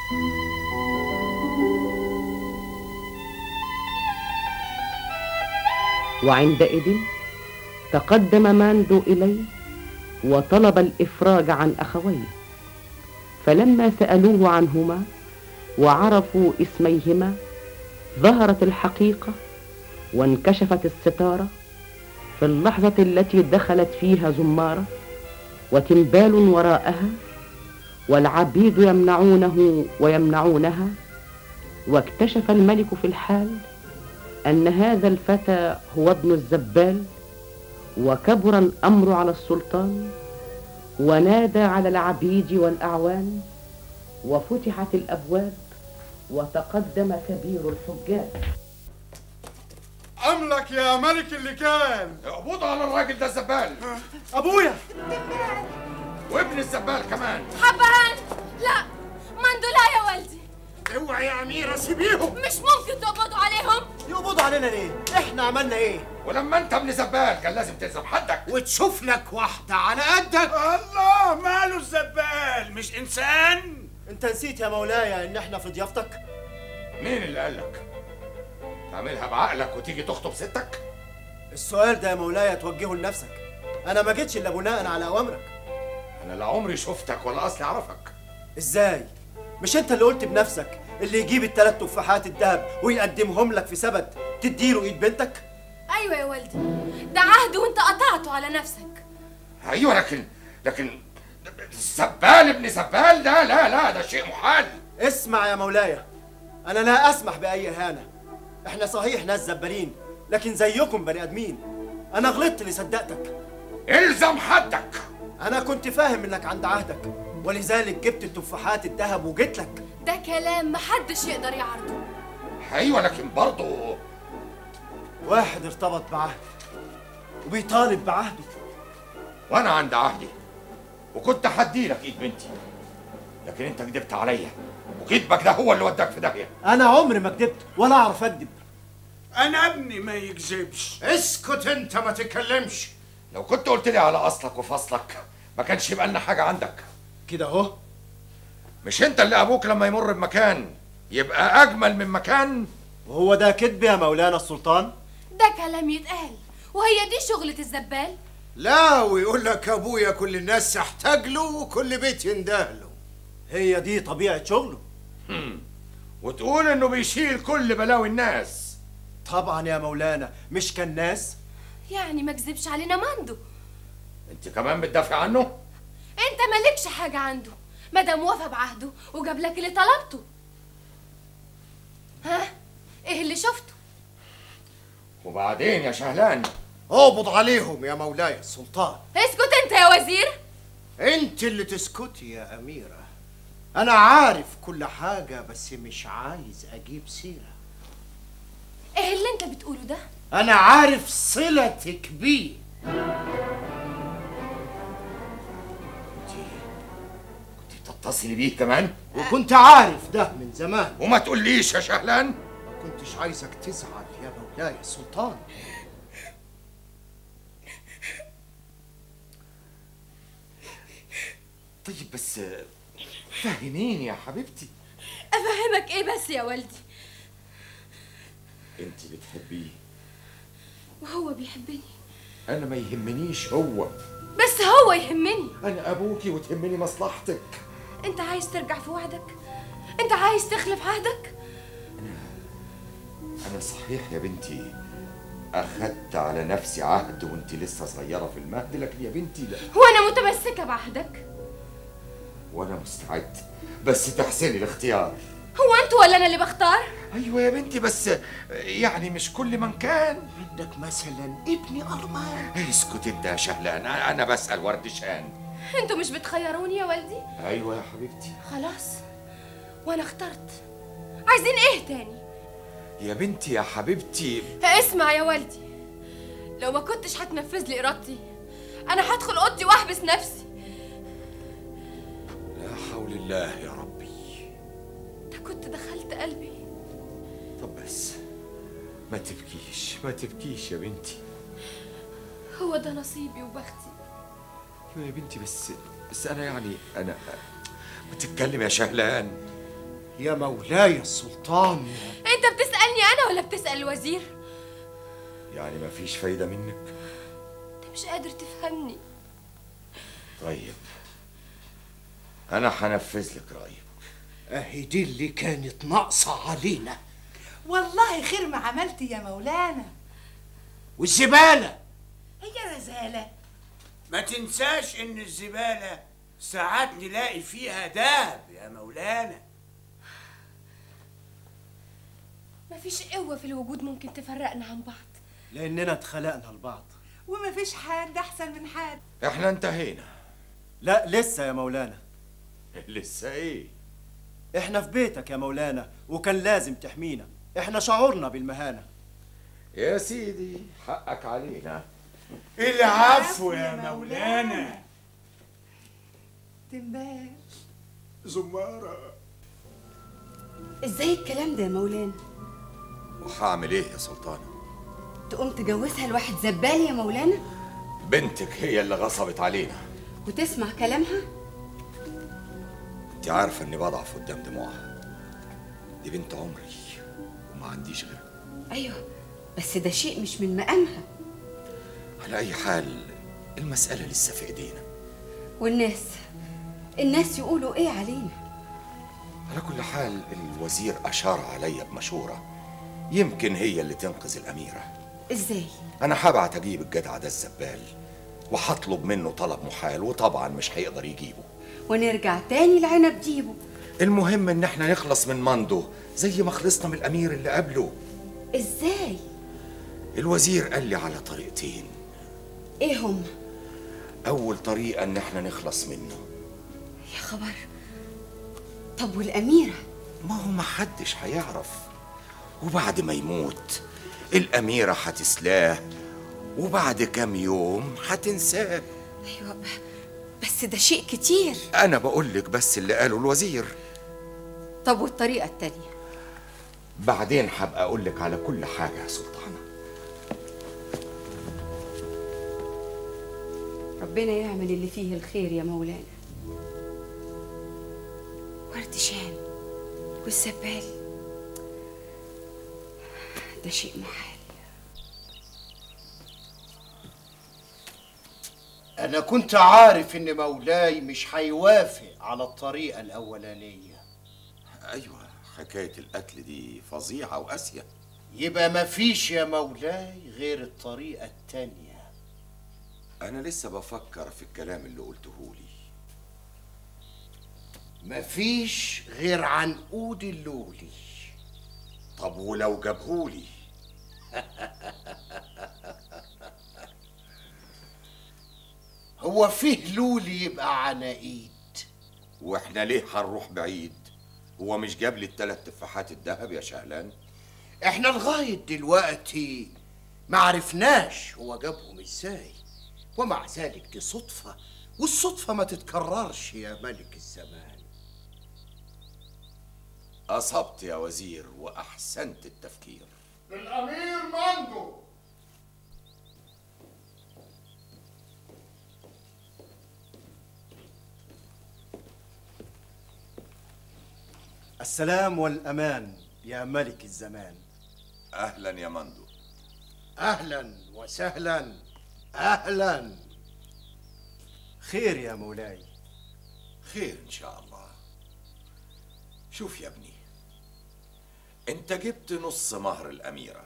وعندئذ تقدم ماندو إليه وطلب الإفراج عن أخويه فلما سألوه عنهما وعرفوا اسميهما ظهرت الحقيقة وانكشفت الستارة في اللحظة التي دخلت فيها زمارة وتنبال وراءها والعبيد يمنعونه ويمنعونها واكتشف الملك في الحال أن هذا الفتى هو ابن الزبال وكبر الأمر على السلطان ونادى على العبيد والأعوان وفتحت الأبواب وتقدم كبير الحجاج أملك يا ملك اللي كان اقبضوا على الراجل ده الزبال أبويا وابن الزبال كمان حبهان لا مندو لا يا والدي اوعي يا اميره سيبيهم مش ممكن تقبضوا عليهم يقبضوا علينا ليه؟ احنا عملنا ايه؟ ولما انت ابن زبال كان لازم تلزم حدك وتشوف لك واحدة على قدك الله ماله الزبال مش إنسان انت نسيت يا مولاي ان احنا في ضيافتك؟ مين اللي قالك تعملها بعقلك وتيجي تخطب ستك السؤال ده يا مولاي توجهه لنفسك انا ما جيتش الا بناء على اوامرك انا لا عمري شفتك ولا اصلي اعرفك ازاي؟ مش انت اللي قلت بنفسك اللي يجيب الثلاث تفاحات الذهب ويقدمهم لك في سبت تديله ايد بنتك؟ ايوه يا والدي ده عهد وانت قطعته على نفسك ايوه لكن لكن زبال ابن زبال ده لا لا ده شيء محال اسمع يا مولاي انا لا اسمح باي اهانه احنا صحيح ناس زبالين لكن زيكم بني ادمين انا غلطت اللي صدقتك الزم حدك انا كنت فاهم انك عند عهدك ولذلك جبت التفاحات الذهب وجيت لك ده كلام محدش يقدر يعرضه ايوه لكن برضه واحد ارتبط بعهد وبيطالب بعهده وانا عند عهدي وكنت هديلك ايد بنتي لكن انت كدبت عليا وكذبك ده هو اللي وداك في داهيه انا عمري ما كدبت ولا اعرف اكذب أنا ابني ما يكذبش اسكت انت ما تتكلمش لو كنت قلت لي على اصلك وفصلك ما كانش يبقى لنا حاجه عندك كده اهو مش انت اللي ابوك لما يمر بمكان يبقى اجمل من مكان وهو ده كذب يا مولانا السلطان ده كلام يتقال وهي دي شغلة الزبال لا ويقول لك ابويا كل الناس تحتاج له وكل بيت ينده له هي دي طبيعه شغله وتقول انه بيشيل كل بلاوي الناس طبعا يا مولانا مش كان ناس يعني ما كذبش علينا مندو انت كمان بتدافع عنه انت مالكش حاجة عنده مادام وفى بعهده وجاب لك اللي طلبته ها ايه اللي شفته وبعدين يا شهلان اقبض عليهم يا مولاي السلطان اسكت انت يا وزير انت اللي تسكتي يا اميره انا عارف كل حاجه بس مش عايز اجيب سيره ايه اللي انت بتقوله ده انا عارف صلتك بيه كنت تتصلي بيه كمان وكنت عارف ده من زمان وما تقوليش يا شهلان ما كنتش عايزك تزعل يا مولاي السلطان طيب بس فهميني يا حبيبتي افهمك ايه بس يا والدي انت بتحبيه وهو بيحبني انا ما يهمنيش هو بس هو يهمني انا ابوكي وتهمني مصلحتك انت عايز ترجع في وعدك انت عايز تخلف عهدك انا صحيح يا بنتي اخدت على نفسي عهد وانت لسه صغيره في المهد لكن يا بنتي لا وانا متمسكه بعهدك وانا مستعد بس تحسني الاختيار هو انت ولا انا اللي بختار ايوه يا بنتي بس يعني مش كل من كان عندك مثلا ابني ارمان اسكت انت يا شهلان انا أنا بسال وردشان انتوا مش بتخيروني يا والدي ايوه يا حبيبتي خلاص وانا اخترت عايزين ايه تاني يا بنتي يا حبيبتي اسمع يا والدي لو ما كنتش هتنفذ لي ارادتي انا هدخل اوضتي واحبس نفسي لا حول الله يا ربي انت كنت دخلت قلبي طب بس ما تبكيش ما تبكيش يا بنتي هو ده نصيبي وبختي ايوه يا بنتي بس بس انا يعني انا بتتكلم يا شهلان يا مولاي السلطان انت بتسألني انا ولا بتسأل الوزير يعني مفيش فايدة منك انت مش قادر تفهمني طيب أنا هنفذ لك رأيك اهي دي اللي كانت ناقصة علينا والله خير ما عملت يا مولانا والزبالة هي رزالة ما تنساش ان الزبالة ساعات نلاقي فيها دهب يا مولانا مفيش قوة في الوجود ممكن تفرقنا عن بعض لأننا اتخلقنا لبعض وما فيش حد احسن من حد احنا انتهينا لا لسه يا مولانا لسه ايه احنا في بيتك يا مولانا وكان لازم تحمينا احنا شعورنا بالمهانة يا سيدي حقك علينا العفو يا مولانا تنبال زمارة ازاي الكلام ده يا مولانا وهعمل ايه يا سلطانة تقوم تجوزها لواحد زبال يا مولانا بنتك هي اللي غصبت علينا وتسمع كلامها انت عارفة اني بضعف قدام دموعها دي بنت عمري وما عنديش غيرها ايوه بس ده شيء مش من مقامها على اي حال المسألة لسه في ايدينا والناس الناس يقولوا ايه علينا على كل حال الوزير اشار عليا بمشورة يمكن هي اللي تنقذ الاميرة ازاي انا هبعت اجيب الجدع ده الزبال وهطلب منه طلب محال وطبعا مش هيقدر يجيبه ونرجع تاني لعنب ديبو المهم ان احنا نخلص من ماندو زي ما خلصنا من الامير اللي قبله ازاي الوزير قال لي على طريقتين ايه هم اول طريقة ان احنا نخلص منه يا خبر طب والاميره ما هو محدش هيعرف وبعد ما يموت الأميرة هتسلاه وبعد كام يوم هتنساه ايوه ب- بس ده شيء كتير أنا بقولك بس اللي قاله الوزير طب والطريقه التانيه بعدين هبقى أقولك على كل حاجة يا سلطانة ربنا يعمل اللي فيه الخير يا مولانا ورد شام والزبال ده شيء محال انا كنت عارف ان مولاي مش هيوافق على الطريقة الاولانية أيوة حكاية القتل دي فظيعة وقاسية يبقى مفيش يا مولاي غير الطريقة التانية أنا لسه بفكر في الكلام اللي قلتهولي مفيش غير عنقود اللولي طب ولو جابهولي هو فيه لولي يبقى عناقيد واحنا ليه هنروح بعيد هو مش جاب لي التلات تفاحات الذهب يا شهلان احنا لغاية دلوقتي ما عرفناش هو جابهم ازاي ومع ذلك دي صدفة والصدفة ما تتكررش يا ملك الزمان أصبت يا وزير وأحسنت التفكير الأمير ماندو السلام والأمان يا ملك الزمان أهلا يا مندو أهلا وسهلا أهلا خير يا مولاي خير إن شاء الله شوف يا ابني أنت جبت نص مهر الأميرة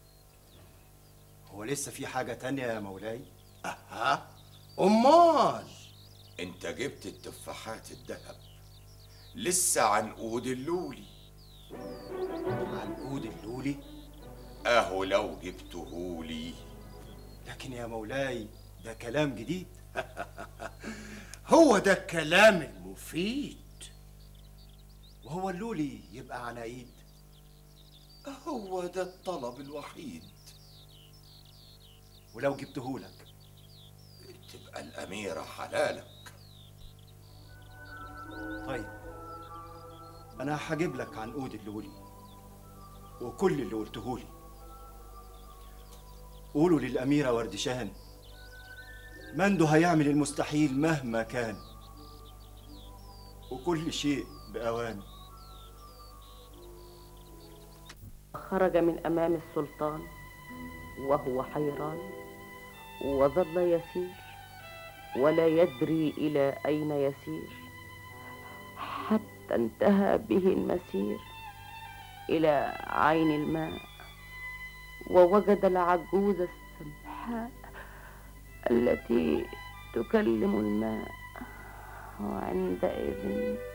هو لسه في حاجة تانية يا مولاي أها أمال أنت جبت التفاحات الذهب لسه عنقود اللولي عنقود اللولي أهو لو جبتهولي لكن يا مولاي ده كلام جديد هو ده الكلام المفيد وهو اللولي يبقى عناقيد هو ده الطلب الوحيد ولو جبتهولك تبقى الأميرة حلالك طيب أنا هجيب لك عنقود اللولي وكل اللي قلتهولي قولوا للأميرة وردشان مندو هيعمل المستحيل مهما كان وكل شيء بأوان خرج من أمام السلطان وهو حيران وظل يسير ولا يدري إلى أين يسير حتى انتهى به المسير إلى عين الماء ووجد العجوز السمحاء التي تكلم الماء وعندئذ